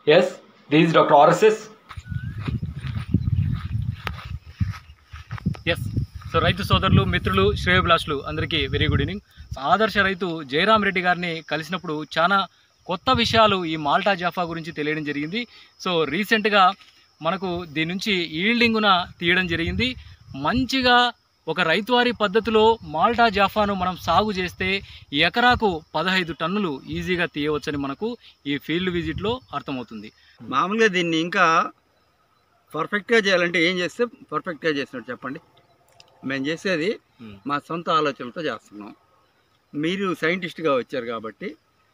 Yes this doctor RSS yes so రైతు సోదరులు మిత్రులు శ్రేయభిలాషులు అందరికీ వెరీ గుడ్ ఈవినింగ్ ఆదర్శ రైతు జయరామ్ రెడ్డి గారిని కలిసినప్పుడు చాలా కొత్త విషయాలు ఈ మాల్టా జాఫా గురించి తెలియడం జరిగింది సో రీసెంట్గా మనకు దీని నుంచి ఈల్డింగున తీయడం జరిగింది మంచిగా ఒక రైతువారి పద్ధతిలో మాల్టా జాఫాను మనం సాగు చేస్తే ఎకరాకు పదహైదు టన్నులు ఈజీగా తీయవచ్చని మనకు ఈ ఫీల్డ్ విజిట్లో అర్థమవుతుంది మామూలుగా దీన్ని ఇంకా పర్ఫెక్ట్గా చేయాలంటే ఏం చేస్తే పర్ఫెక్ట్గా చేసినట్టు చెప్పండి మేము చేసేది Hmm. మా సొంత ఆలోచనలతో చేస్తున్నాం మీరు సైంటిస్ట్గా వచ్చారు కాబట్టి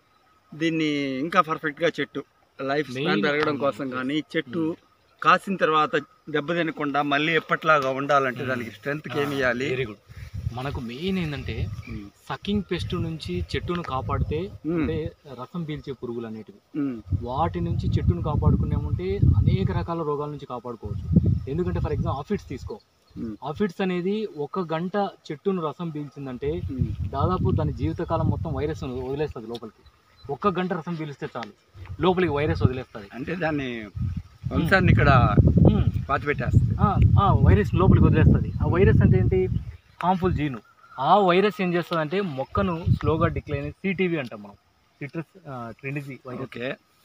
దీన్ని ఇంకా పర్ఫెక్ట్గా చెట్టు లైఫ్ స్పాన్ Main- పెరగడం కోసం కానీ చెట్టు కాసిన తర్వాత దెబ్బ తినకుండా మళ్ళీ ఎప్పట్లాగా ఉండాలంటే దానికి స్ట్రెంత్కి ఏమి ఇవ్వాలి వెరీ గుడ్ మనకు మెయిన్ ఏంటంటే సకింగ్ పెస్ట్ నుంచి చెట్టును కాపాడితే Hmm. అంటే రసం పీల్చే పురుగులు అనేటివి ఉమ్, వాటి నుంచి చెట్టును కాపాడుకున్నామంటే అనేక రకాల రోగాల నుంచి కాపాడుకోవచ్చు ఎందుకంటే ఫర్ ఎగ్జాంపుల్ ఆఫిడ్స్ తీసుకో ఉమ్, ఆఫిడ్స్ అనేది ఒక గంట చెట్టును రసం పీల్చిందంటే ఉమ్. దాదాపు దాని జీవితకాలం మొత్తం వైరస్ వదిలేస్తుంది లోపలికి ఒక్క గంట రసం పీలిస్తే చాలు లోపలికి వైరస్ వదిలేస్తుంది అంటే దాన్ని వంశాన్ని ఇక్కడ పాతి పెట్టేస్తుంది వైరస్ లోపలికి వదిలేస్తుంది ఆ వైరస్ అంటే ఏంటి హార్మ్ఫుల్ జీను ఆ వైరస్ ఏం చేస్తుంది అంటే మొక్కను స్లోగా డిక్లైన్ సిటీవీ అంటాం మనం సిట్రస్ ట్రెండిజీ వైరస్ ఓకే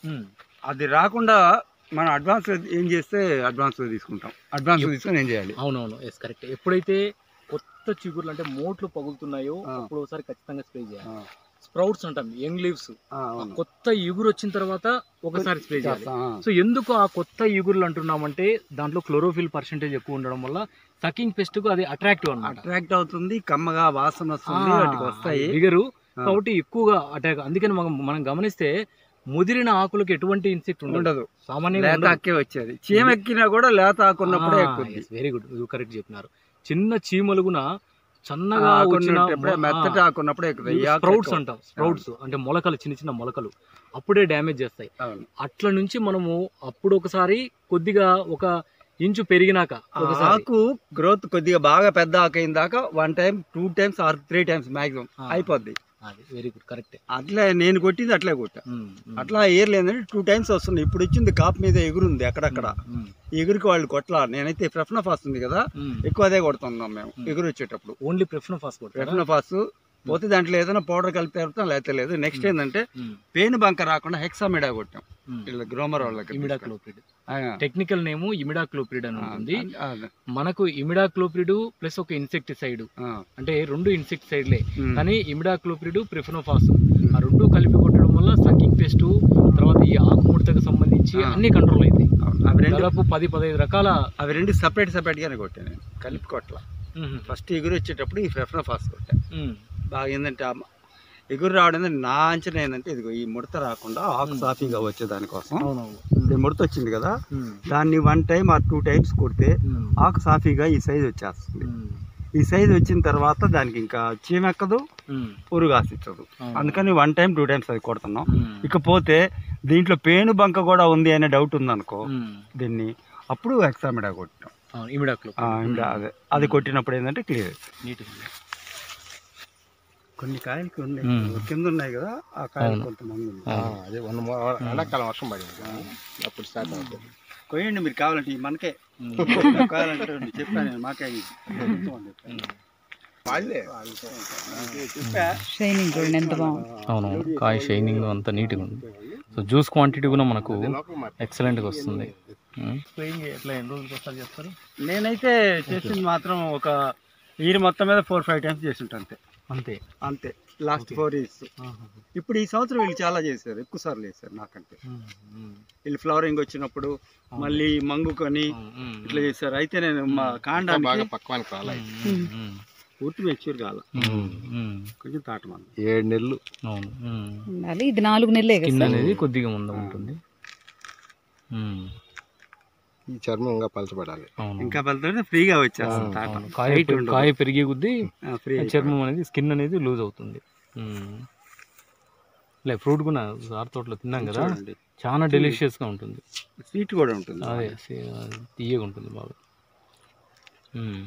అది రాకుండా మనం అడ్వాన్స్ ఏం చేస్తే అడ్వాన్స్ తీసుకుంటాం అడ్వాన్స్ తీసుకొని ఏం చేయాలి అవునవును ఎస్ కరెక్ట్ ఎప్పుడైతే కొత్త చిగుర్లు అంటే మోట్లు పగులుతున్నాయో ఆ. అప్పుడు ఒకసారి ఖచ్చితంగా స్ప్రే చేయాలి ఆ, స్ప్రౌట్స్ అంటాం యంగ్ లీవ్స్ ఆ, అవును. కొత్త ఇగురు వచ్చిన తర్వాత ఒకసారి స్ప్రే చేయాలి చేస్తా, ఆ. సో ఎందుకు ఆ కొత్త ఇగురులు అంటున్నామంటే దాంట్లో క్లోరోఫిల్ పర్సెంటేజ్ ఎక్కువ ఉండడం వల్ల సకింగ్ పెస్ట్ కు అది అట్రాక్టివ్ అన్నమాట అట్రాక్ట్ అవుతుంది కమ్మగా వాసన వస్తుంది వాటికి వస్తాయి బిగరు ఆ. కాబట్టి ఎక్కువగా అటాక్ అందుకని మనం మనం గమనిస్తే ముదిరిన ఆకులకు ఎటువంటి ఇన్సెక్ట్ ఉండదు ఉండదు సామాన్యంగా లేత ఆకే వచ్చేది చీమ ఎక్కినా కూడా లేత ఆకున్నప్పుడే ఎక్కుద్ది వెరీ గుడ్ కరెక్ట్ చెప్పినారు చిన్న చీమలుగున చన్నగా ఆకు వచ్చిన ఉన్నప్పుడే మెత్తటి ఆకున్నప్పుడే ఎక్కుతాయి ఈ ఆకు స్ప్రౌట్స్ ఎక్కువ. అంటాం స్ప్రౌట్స్ అంటే మొలకలు చిన్న చిన్న మొలకలు అప్పుడే డ్యామేజ్ చేస్తాయి అవును. అట్ల నుంచి మనము అప్పుడు ఒకసారి కొద్దిగా ఒక ఇంచు పెరిగినాక ఆ ఒకసారి ఆకు గ్రోత్ కొద్దిగా బాగా పెద్ద ఆకు అయిన దాకా one time two times or three times maximum ఆ. అయిపోద్ది అది వెరీ గుడ్ కరెక్ట్ అట్లే నేను కొట్టింది అట్లే కొట్టా అట్లా ఏర్ లేదంటే టూ టైమ్స్ వస్తుంది ఇప్పుడు వచ్చింది కాపు మీద ఎగురుంది అక్కడక్కడ ఎగురికి వాళ్ళు కొట్ల నేనైతే ప్రెఫ్నఫాస్ ఉంది కదా ఎక్కువ అదే కొడుతున్నాం మేము Hmm. ఎగురు వచ్చేటప్పుడు ఓన్లీ ప్రిఫర్ ఫాస్ట్ ప్రెఫ్నఫాస్ పోతే దాంట్లో ఏదైనా పౌడర్ కలిపి పెడతాం లేకపోతే లేదు నెక్స్ట్ ఏంటంటే పేను బంక రాకుండా హెక్సామిడా కొట్టాం ఇలా గ్రోమర్ వాళ్ళకి ఇమిడాక్లోప్రిడ్ ఆ, టెక్నికల్ నేమ్ ఇమిడాక్లోప్రిడ్ అని ఆ, ఉంటుంది ఆ, మనకు ఇమిడాక్లోప్రిడ్ ప్లస్ ఒక ఇన్సెక్టిసైడ్ ఆ, అంటే రెండు ఇన్సెక్టిసైడ్లే ఉమ్, కానీ ఇమిడాక్లోప్రిడ్ ప్రిఫనోఫాస్ ఆ రెండు కలిపి కొట్టడం వల్ల సకింగ్ పెస్ట్ తర్వాత ఈ ఆకుముడతకు సంబంధించి ఆ. అన్ని కంట్రోల్ అవుతాయి అవును. అవి రెండు దాదాపు పది పదహైదు రకాల అవి రెండు సపరేట్ సపరేట్ గానే కొట్టాను నేను కలిపి కొట్ల ఫస్ట్ ఎగురు వచ్చేటప్పుడు ఈ ప్రెఫ్నఫాస్ కొట్టా ఉమ్, బాగా ఏంటంటే ఆ ఎగురు రావడం ఏంటంటే నా అంచనా ఏంటంటే ఇదిగో ఈ ముడత రాకుండా ఆకు ఉమ్. సాఫీగా వచ్చే దానికోసం అవునవును ఇప్పుడు ముడత వచ్చింది కదా ఉమ్, దాన్ని one time or two times కొడితే ఉమ్, ఆకు సాఫీగా ఈ సైజ్ వచ్చేస్తుంది ఉమ్, ఈ సైజ్ వచ్చిన తర్వాత దానికి ఇంకా చీమెక్కదు ఉమ్, పురుగు ఆశించదు అవును. అందుకని వన్ టైం టూ టైమ్స్ అది కొడుతున్నాం ఉమ్, ఇకపోతే దీంట్లో పేను బంక కూడా ఉంది అనే డౌట్ ఉందనుకో ఉమ్, దీన్ని అప్పుడు ఎక్సామిడా కొట్టాం అవును, ఇమిడాక్లో ఆ, ఇంకా అదే అది కొట్టినప్పుడు ఏంటంటే క్లియర్ నీట్గా ఉంది. కొన్ని కాయలకి ఉన్నాయి ఉమ్. కింద ఉన్నాయి కదా ఆ కాయలు అవును. కొంతమంది ఉన్నాయి. అవును. అదే వన్ ఎండాకాలం వర్షం పడింది అప్పుడు స్టార్ట్ అవుతుంది కొయ్యండి మీరు కావాలంటే ఈ మనకే ఉమ్, కావాలంటే చెప్పాను నేను మాకే ఇది. ఉమ్. వాళ్ళే చెప్పా షైనింగ్ చూడండి ఎంత బాగుంది అవునవును కాయ షైనింగ్ అంతా నీట్గా ఉంది సో జ్యూస్ క్వాంటిటీ కూడా మనకు ఎక్సలెంట్గా వస్తుంది స్ప్రేయింగ్ ఎట్లా ఎన్ని రోజులకి ఒకసారి చేస్తారు నేనైతే చేసింది మాత్రం ఒక ఇయర్ మొత్తం మీద ఫోర్ ఫైవ్ టైమ్స్ చేసి ఉంటాను అంతే అంతే అంతే లాస్ట్ ఫోర్ ఇయర్స్ ఇప్పుడు ఈ సంవత్సరం వీళ్ళు చాలా చేశారు ఎక్కువ సార్లు చేశారు నాకంటే వీళ్ళు ఫ్లవరింగ్ వచ్చినప్పుడు మళ్ళీ మంగుకొని ఇట్లా చేశారు అయితే నేను మా బాగా కాండానికి పక్వానికి రాలే పూర్తి మెచ్యూర్ కాల కొంచెం తాటమన్న ఏడు నెలలు అవును ఉమ్. ఉండాలి ఇది నాలుగు నెలలే కదా స్కిన్ సార్? అనేది కొద్దిగా ముందు ఉంటుంది ఉమ్. ఈ చర్మం ఇంకా పలచబడాలి అవును ఇంకా వెళ్తుంటే ఫ్రీగా వచ్చేస్తుంది తాట అవును. కాయ Height పె- ఉండదు. కాయ పెరిగే కొద్దీ ఫ్రీ చర్మం అనేది స్కిన్ అనేది లూజ్ అవుతుంది ఉమ్. లే ఫ్రూట్ కూడా సార్ తోటలో తిన్నాం కదా చూడండి చాలా డెలిషియస్ గా ఉంటుంది స్వీట్ కూడా ఉంటుంది అదే సే- అది తీయగా ఉంటుంది బాగా ఉమ్.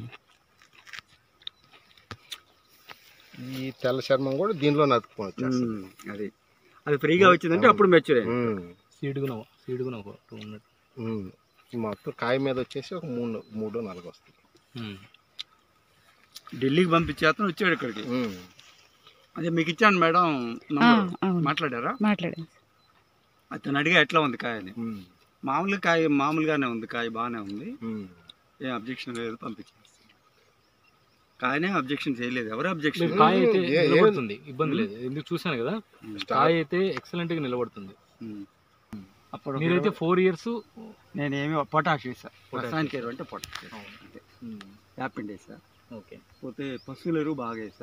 ఈ తెల్ల చర్మం కూడా దీనిలో నతుక్కొని వచ్చేస్తుంది ఉమ్, అది అది ఫ్రీగా వచ్చిందంటే అప్పుడు మెచ్యూర్ అయింది ఉమ్. సీడ్ కూడా సీడ్ కూడా ఒక టూ హండ్రెడ్ ఉమ్. ఈ మొత్తం కాయ మీద వచ్చేసి ఒక మూడు మూడు నాలుగు వస్తాయి ఢిల్లీకి పంపించే అతను వచ్చాడు ఇక్కడికి ఉమ్. అదే మీకు ఇచ్చాను మేడం ఆ, నంబరు. అవును మాట్లాడారా మాట్లాడాను అతను అడిగా ఎట్లా ఉంది కాయ అని ఉమ్. మామూలుగా కాయ మామూలుగానే ఉంది కాయ బాగానే ఉంది ఉమ్. ఏం అబ్జెక్షన్ లేదు పంపించేస్తాను కాయనే అబ్జెక్షన్ చేయలేదు ఎవరు అబ్జెక్షన్ కాయ అయితే ఏ- ఏ- నిలబడుతుంది ఇబ్బంది లేదు ఎందుకు చూసాను కదా కాయ అయితే ఎక్సలెంట్ గా నిలబడుతుంది అప్పుడు మీరైతే ఫోర్ ఇయర్స్ నేనేమి పొటాష్ వేసా పొటాష్ రసాయనిక ఎరువు అంటే పొటాష్ వేసా. అంతే యాపిండి వేసా ఓకే పోతే పశువుల ఎరువు బాగా వేసా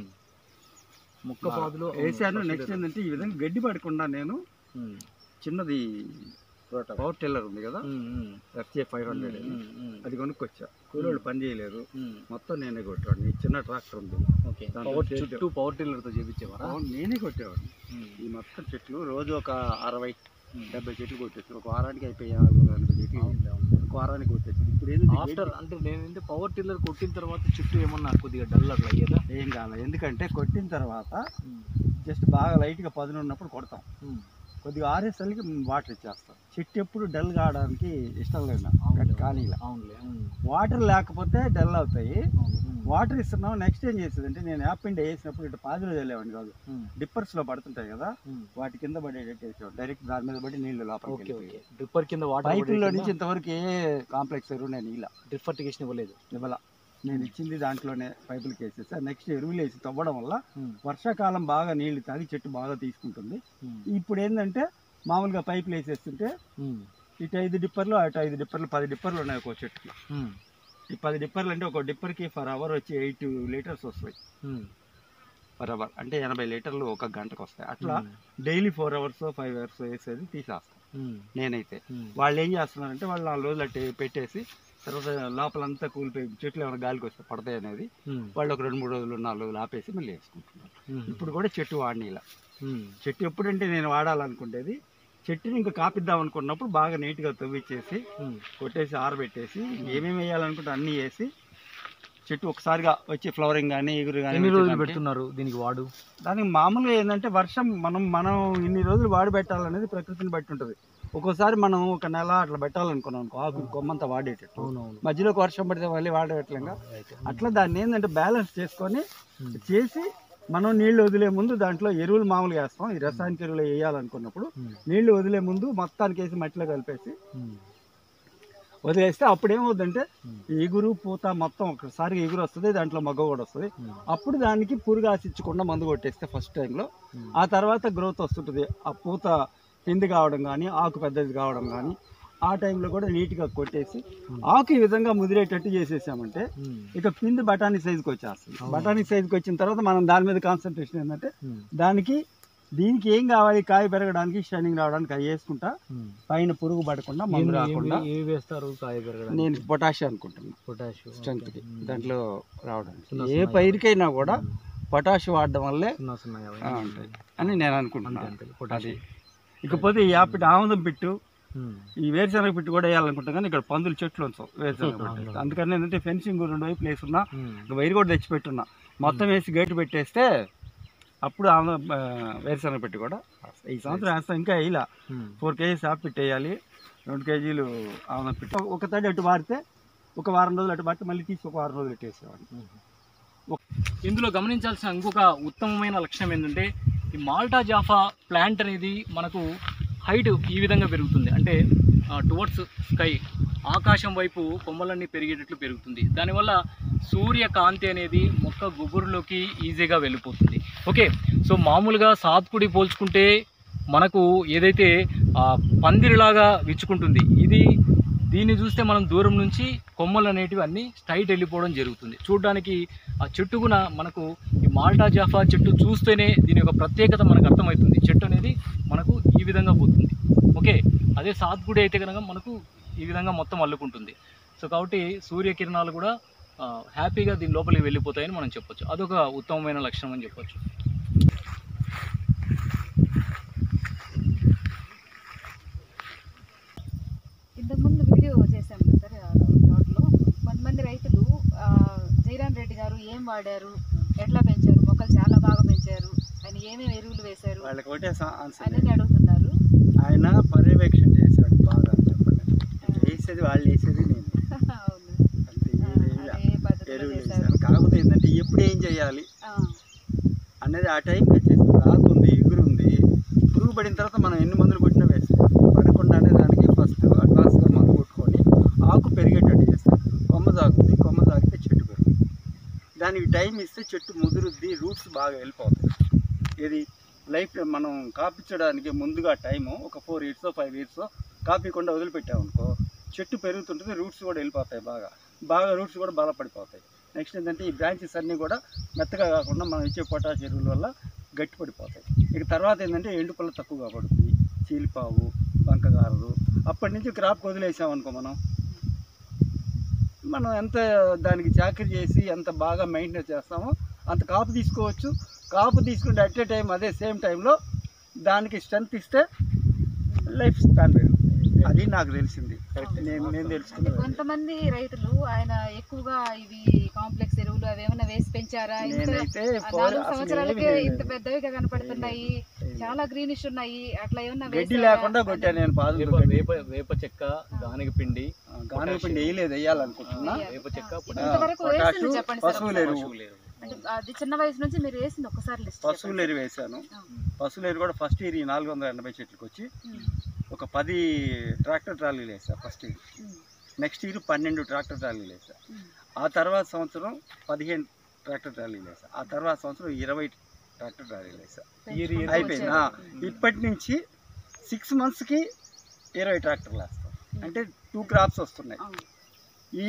ముక్క పాదులో వేసాను నెక్స్ట్ ఏంటంటే ఈ విధంగా గడ్డి పడకుండా నేను చిన్నది పవర్ టిల్లర్ ఉంది కదా ఎఫ్జే ఫైవ్ హండ్రెడ్ అది కొనుక్కొచ్చా కూలోళ్ళు పని చేయలేరు మొత్తం నేనే కొట్టేవాడిని ఈ చిన్న ట్రాక్టర్ ఉంది ఓకే దాంట్లో పవర్ చేద్దాం. చుట్టూ పవర్ టిల్లర్ తో చేపించేవారా అవును, నేనే కొట్టేవాడిని ఈ మొత్తం చెట్లు రోజు ఒక అరవై డెబ్బై చెట్లు కొట్టేసి ఒక వారానికి అయిపోయి ఆరు ఎనభై చెట్లు ఒక వారానికి కొట్టేసి ఇప్పుడు ఏంటంటే ఆఫ్టర్ అంటే నేనంటే పవర్ టిల్లర్ కొట్టిన తర్వాత చుట్టూ ఏమన్నా కొద్దిగా డల్ అట్లా అయ్యేదా ఏం కావాలి ఎందుకంటే కొట్టిన తర్వాత జస్ట్ బాగా లైట్గా పదును ఉన్నప్పుడు కొడతాం కొద్దిగా ఆరేసరికి వాటర్ ఇచ్చేస్తాం చెట్టు ఎప్పుడు డల్ కావడానికి ఇష్టం లేదు నాకు ఖాళీలా అవునులే వాటర్ లేకపోతే డల్ అవుతాయి వాటర్ ఇస్తున్నాం నెక్స్ట్ ఏం చేసేది అంటే నేను యాపిండి వేసినప్పుడు ఇటు పాదులు చల్లేవాడిని కాదు డిప్పర్స్ లో పడుతుంటాయి కదా వాటి కింద పడేటట్టు వేసేవాడు డైరెక్ట్ దాని మీద పడి నీళ్లు ఓకే లోపలికి ఓకే డ్రిప్పర్ కింద వాటర్ పైపుల్లో నుంచి ఇంతవరకు ఏ కాంప్లెక్స్ ఎరువు నేను ఇలా డ్రిప్ ఇరిగేషన్ ఇవ్వలేదు ఇవ్వాల నేను ఇచ్చింది దాంట్లోనే పైపులకి వేసేసి నెక్స్ట్ ఎరువులు వేసి తవ్వడం వల్ల వర్షాకాలం బాగా నీళ్లు తాగి చెట్టు బాగా తీసుకుంటుంది ఇప్పుడు ఏంటంటే మామూలుగా పైపులు వేసేస్తుంటే ఇటు ఐదు డిప్పర్లు అటు ఐదు డిప్పర్లు పది డిప్పర్లు ఉన్నాయి ఒక చెట్టుకి ఈ పది డిప్పర్లు అంటే ఒక డిప్పర్కి ఫర్ అవర్ వచ్చి ఎయిట్ లీటర్స్ వస్తాయి పర్ అవర్ అంటే ఎనభై లీటర్లు ఒక గంటకు వస్తాయి అట్లా daily four hours five hours వేసేది తీసేస్తాం నేనైతే వాళ్ళు ఏం చేస్తున్నారంటే వాళ్ళు నాలుగు రోజులు అట్టే పెట్టేసి తర్వాత లోపలంతా కూలిపోయి చెట్లు ఏమైనా గాలికి వస్తే పడతాయి అనేది వాళ్ళు ఒక రెండు మూడు రోజులు నాలుగు రోజులు ఆపేసి మళ్ళీ వేసుకుంటున్నారు ఇప్పుడు కూడా చెట్టు వాడిని ఇలా చెట్టు ఎప్పుడంటే నేను వాడాలనుకునేది చెట్టుని ఇంకా కాపిద్దాం అనుకున్నప్పుడు బాగా నీట్గా తవ్విచ్చేసి కొట్టేసి ఆరబెట్టేసి ఏమేమి వేయాలనుకుంటే అన్నీ వేసి చెట్టు ఒకసారిగా వచ్చి ఫ్లవరింగ్ కానీ ఎగురు కానీ ఎన్ని రోజులు వచ్చేదానికి- పెడుతున్నారు దీనికి వాడు దానికి మామూలుగా ఏంటంటే వర్షం మనం మనం ఇన్ని రోజులు వాడి పెట్టాలనేది ప్రకృతిని బట్టి ఉంటుంది ఒక్కోసారి మనం ఒక నెల అట్లా పెట్టాలనుకున్నాం అనుకో ఆకు కొమ్మంతా వాడేటట్టు అవునవును మధ్యలో ఒక వర్షం పడితే మళ్ళీ వాడేట్లేగా అట్లా దాన్ని ఏంటంటే బ్యాలెన్స్ చేసుకొని చేసి మనం నీళ్లు వదిలే ముందు దాంట్లో ఎరువులు మామూలుగా వేస్తాం ఈ రసాయనిక ఎరువులు వేయాలనుకున్నప్పుడు నీళ్లు వదిలే ముందు మొత్తానికి వేసి మట్టిలో కలిపేసి వదిలేస్తే అప్పుడు ఏమవుతుందంటే ఎగురు పూత మొత్తం ఒకసారి ఎగురు వస్తుంది దాంట్లో మగ్గ కూడా వస్తుంది అప్పుడు దానికి పురుగు ఆశించకుండా మందు కొట్టేస్తే ఫస్ట్ టైంలో ఆ తర్వాత గ్రోత్ వస్తుంటుంది ఆ పూత పిండి కావడం కానీ ఆకు పెద్దది కావడం కానీ ఆ టైంలో కూడా నీట్గా కొట్టేసి ఆకు ఈ విధంగా ముదిరేటట్టు చేసేసామంటే ఇక పిండి బఠానీ సైజుకి వచ్చేస్తుంది బఠానీ సైజుకి వచ్చిన తర్వాత మనం దాని మీద కాన్సన్ట్రేషన్ ఏంటంటే దానికి దీనికి ఏం కావాలి కాయ పెరగడానికి షైనింగ్ రావడానికి అవి వేసుకుంటా పైన పురుగు పడకుండా మందు రాకుండా ఏవి వేస్తారు కాయ పెరగడానికి నేను పొటాషియం అనుకుంటున్నాను పొటాషియం స్ట్రెంత్కి దాంట్లో రావడానికి ఏ పైరుకైనా కూడా పొటాష్ వాడడం వల్లే సున్నా సున్నా యాభై ఆ, ఉంటాయి అని నేను అంతే అనుకుంటున్నాను అంతే అది పొటాషియం ఇకపోతే ఈ యాపిటి ఆముదం పిట్టు ఈ వేరుశనగ పిట్టు కూడా వేయాలనుకుంటాం కానీ ఇక్కడ పందులు చెట్లు ఉంచాం వేరుశనగ పిట్టు అందుకని ఏంటంటే ఫెన్సింగ్ రెండు వైపు ప్లేస్ ఉన్నా ఇంకా వైర్ కూడా తెచ్చి పెట్టున్నా మొత్తం వేసి గేటు పెట్టేస్తే అప్పుడు ఆమె వేరుశనగ పెట్టి కూడా వస్తాయి. ఈ సంవత్సరం వేస్తాం ఇంకా వేయాల ఫోర్ కేజీస్ ఆఫ్ పిట్ వేయాలి రెండు కేజీలు ఆమె పిట్ ఒక తడి అటు మారితే ఒక వారం రోజులు అటు మారితే మళ్ళీ తీసి ఒక వారం రోజులు పెట్టేసేవాడిని ఇందులో గమనించాల్సిన ఇంకొక ఉత్తమమైన లక్షణం ఏంటంటే ఈ మాల్టా జాఫా ప్లాంట్ అనేది మనకు హైట్ ఈ విధంగా పెరుగుతుంది అంటే టువర్డ్స్ స్కై ఆకాశం వైపు కొమ్మలన్నీ పెరిగేటట్లు పెరుగుతుంది దానివల్ల సూర్యకాంతి అనేది మొక్క గుబురులోకి ఈజీగా వెళ్ళిపోతుంది ఓకే సో మామూలుగా సాత్కుడి పోల్చుకుంటే మనకు ఏదైతే ఆ, పందిరిలాగా విచ్చుకుంటుంది ఇది దీన్ని చూస్తే మనం దూరం నుంచి కొమ్మలు అనేటివి అన్నీ స్ట్రైట్ వెళ్ళిపోవడం జరుగుతుంది చూడడానికి ఆ చెట్టుగున మనకు ఈ మాల్టా జాఫా చెట్టు చూస్తేనే దీని యొక్క ప్రత్యేకత మనకు అర్థమవుతుంది చెట్టు అనేది మనకు ఈ విధంగా పోతుంది ఓకే అదే సాత్గుడి అయితే కనుక మనకు ఈ విధంగా మొత్తం అల్లుకుంటుంది సో కాబట్టి సూర్యకిరణాలు కూడా ఆ, హ్యాపీగా దీని లోపలికి వెళ్ళిపోతాయని మనం చెప్పొచ్చు అదొక ఉత్తమమైన లక్షణం అని చెప్పొచ్చు ఇంతకుముందు వీడియో చేశాం కదా సార్ ఆ తోటలో కొంతమంది రైతులు ఆ, జయరాం రెడ్డి గారు ఏం వాడారు ఎట్లా పెంచారు మొక్కలు చాలా బాగా పెంచారు ఆయన ఏమేమి ఎరువులు వేశారు వాళ్ళకి ఒకటే ఆన్సర్ అనేది అడుగుతున్నారు ఆయన పర్యవేక్షణ చేసి ఆ టైంకి వచ్చేస్తుంది ఆకు ఉంది ఎగురు ఉంది పురుగు పడిన తర్వాత మనం ఎన్ని మందులు కొట్టినా వేస్తాం పడకుండానే దానికి ఫస్ట్ అడ్వాన్స్గా మందు కొట్టుకొని ఆకు పెరిగేటట్టు చేస్తాం కొమ్మ సాగుతుంది కొమ్మ సాగితే చెట్టు పెరుగుతుంది దానికి టైం ఇస్తే చెట్టు ముదురుద్ది రూట్స్ బాగా వెళ్ళిపోతాయి ఇది లైఫ్ మనం కాపించడానికి ముందుగా టైము ఒక ఫోర్ ఇయర్స్ ఫైవ్ ఇయర్స్ కాపీకుండా వదిలిపెట్టామనుకో చెట్టు పెరుగుతుంటుంది రూట్స్ కూడా వెళ్ళిపోతాయి బాగా బాగా రూట్స్ కూడా బలపడిపోతాయి నెక్స్ట్ ఏంటంటే ఈ బ్రాంచెస్ అన్నీ కూడా మెత్తగా కాకుండా మనం ఇచ్చే పొటాష్ ఎరువుల వల్ల గట్టి పడిపోతాయి ఇక తర్వాత ఏంటంటే ఎండుపల్ల తక్కువగా పడుతుంది చీలిపావు బంకగారదు అప్పటి నుంచి క్రాప్ వదిలేసామనుకో మనం మనం ఎంత దానికి చాకరీ చేసి ఎంత బాగా మెయింటైన్ చేస్తామో అంత కాపు తీసుకోవచ్చు కాపు తీసుకుంటే అట్ ఏ టైం అదే సేమ్ టైంలో దానికి స్ట్రెంత్ ఇస్తే లైఫ్ స్పాన్ పెరుగుతుంది అది నాకు తెలిసింది నేను నేను అంటే తెలుసుకున్నాను కొంతమంది రైతులు ఆయన ఎక్కువగా ఇవి కాంప్లెక్స్ ఎరువులు అవి ఏమైనా వేసి పెంచారా ఇంత నేనైతే ఆ ఫోర్ నాలుగు అసలు సంవత్సరాలకే ఏమీ ఇంత లేదు. పెద్దవిగా కనపడుతున్నాయి ఏమీ చాలా గ్రీనిష్ ఉన్నాయి అట్లా ఏమన్నా గడ్డి వేసారా? లేకుండా కొట్టాను నేను పాదులు వేప వేప వేప చెక్క గానుగ పిండి గానుగ పిండి వేయలేదు వేయాలనుకుంటున్నా వేయాలి. వేప చెక్క ఆ, పొటాష్ ఇంతవరకు పొటాషు, వేసింది చెప్పండి సార్ పశువుల ఒకసారి. ఎరువు. పశువుల ఎరువు. అంటే అది చిన్న వయసు నుంచి మీరు వేసింది ఒకసారి లిస్ట్ పశువుల ఎరువు వేసాను పశువుల ఎరువు కూడా ఫస్ట్ ఇయర్ ఈ నాలుగు వందల ఎనభై చెట్లకు వచ్చి ఒక పది ట్రాక్టర్ ట్రాలీలు వేసా ఫస్ట్ ఇయర్ నెక్స్ట్ ఇయర్ పన్నెండు ట్రాక్టర్ ట్రాలీలు వేసా ఆ తర్వాత సంవత్సరం పదిహేను ట్రాక్టర్ ట్రాలీలు వేసా ఆ తర్వాత సంవత్సరం ఇరవై ట్రాక్టర్ ట్రాలీలు వేసా ఇయర్ ఇయర్ అయిపోయింది ఆ, ఇప్పటి నుంచి సిక్స్ మంత్స్కి ఇరవై ట్రాక్టర్లు వేస్తాం అంటే టూ క్రాప్స్ వస్తున్నాయి ఈ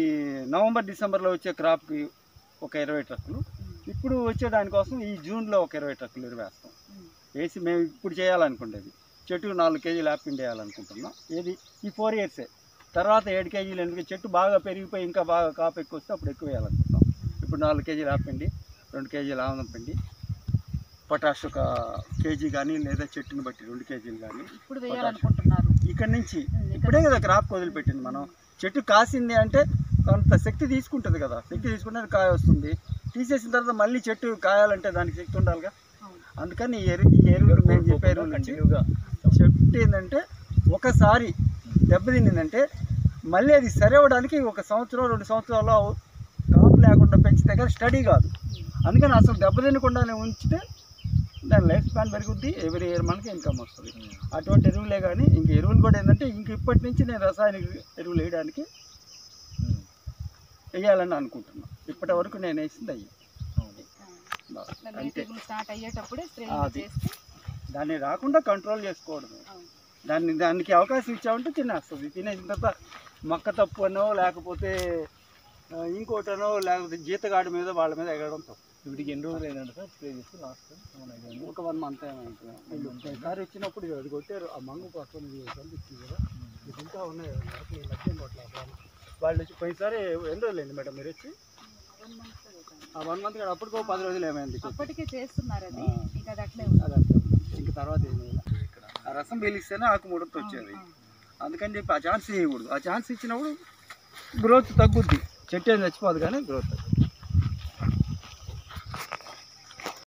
నవంబర్ డిసెంబర్లో వచ్చే క్రాప్కి ఒక ఇరవై ట్రక్కులు ఇప్పుడు వచ్చే దానికోసం ఈ జూన్లో ఒక ఇరవై ట్రక్కులు ఎరువు వేస్తాం వేసి మేము ఇప్పుడు చేయాలనుకుండేది చెట్టు నాలుగు కేజీలు యాపిండి వేయాలనుకుంటున్నాం ఏది ఈ ఫోర్ ఇయర్సే తర్వాత ఏడు కేజీలు ఎందుకు చెట్టు బాగా పెరిగిపోయి ఇంకా బాగా కాపు ఎక్కువ వస్తే అప్పుడు ఎక్కువ వేయాలనుకుంటున్నాం ఇప్పుడు నాలుగు కేజీలు యాపిండి రెండు కేజీలు ఆనందం పిండి పొటాష్ ఒక కేజీ కానీ లేదా చెట్టుని బట్టి రెండు కేజీలు కానీ ఇప్పుడు వేయాలనుకుంటున్నారు ఇక్కడ నుంచి ఉమ్, ఇప్పుడే కదా క్రాప్ వదిలిపెట్టింది మనం చెట్టు కాసింది అంటే కొంత శక్తి తీసుకుంటుంది కదా శక్తి తీసుకుంటే కాయ వస్తుంది తీసేసిన తర్వాత మళ్ళీ చెట్టు కాయాలంటే దానికి శక్తి ఉండాలిగా అవును. అందుకని ఈ ఎరువు ఈ ఎరువులు మేము చెప్పే ఎరువులు నుంచి కంటిన్యూగా చెట్టు ఏంటంటే ఒకసారి దెబ్బతిండిందంటే మళ్ళీ అది సరి అవ్వడానికి ఒక సంవత్సరం రెండు సంవత్సరాలు కాపు లేకుండా పెంచితే కానీ స్టడీ కాదు అందుకని అసలు దెబ్బతినకుండానే ఉంచితే దాని లైఫ్ స్పాన్ పెరుగుద్ది ఎవ్రీ ఇయర్ మనకి ఇన్కమ్ వస్తుంది అటువంటి ఎరువులే కానీ ఇంక ఎరువులు కూడా ఏంటంటే ఇంక ఇప్పటి నుంచి నేను రసాయనిక ఎరువులు వేయడానికి వేయాలని అనుకుంటున్నాను ఇప్పటి వరకు నేను వేసింది అయ్యి ఇట్లా అంతే మేతగులు స్టార్ట్ అయ్యేటప్పుడే స్ప్రే అది. చేస్తే దాన్ని రాకుండా కంట్రోల్ చేసుకోవడం అవును. దాన్ని దానికి అవకాశం ఇచ్చామంటే తినేస్తుంది తినేసిన తర్వాత మొక్క తప్పు అనో లేకపోతే ఆ, ఇంకోటనో లేకపోతే జీతగాడి మీద వాళ్ళ మీద ఎగరడం తప్పు వీటికి ఎన్ని రోజులు అయిందంటే సార్ స్ప్రే చేస్తే లాస్ట్ ఒక వన్ మంత్ ఏమైంది ఒకసారి వచ్చినప్పుడు అది కొట్టారు ఆ మంగు పక్కన కనిపించింది కదా ఇది ఇంకా ఉన్నాయి కదా, నాకు ఈ మధ్య కొట్టలేదు. వాళ్ళు వచ్చి పోయినసారి ఎన్ని రోజులు అయింది మేడం మీరు వచ్చి One month లో వేసాను. ఆ వన్ మంత్ అప్పటికో పది రోజులు ఏమైంది అప్పటికే చేస్తున్నారు అది ఆ. ఇంకా అది అట్లే ఉంది అది అట్లా. ఇంక తర్వాత ఏం చేయాలి? ఆ రసం పీలిస్తేనే ఆకు ముడత వచ్చేది అవును. అందుకని చెప్పి ఆ ఛాన్స్ ఇవ్వకూడదు ఆ ఛాన్స్ ఇచ్చినప్పుడు గ్రోత్ తగ్గుద్ది చెట్టు ఏం చచ్చిపోదు కానీ గ్రోత్ తగ్గుద్ది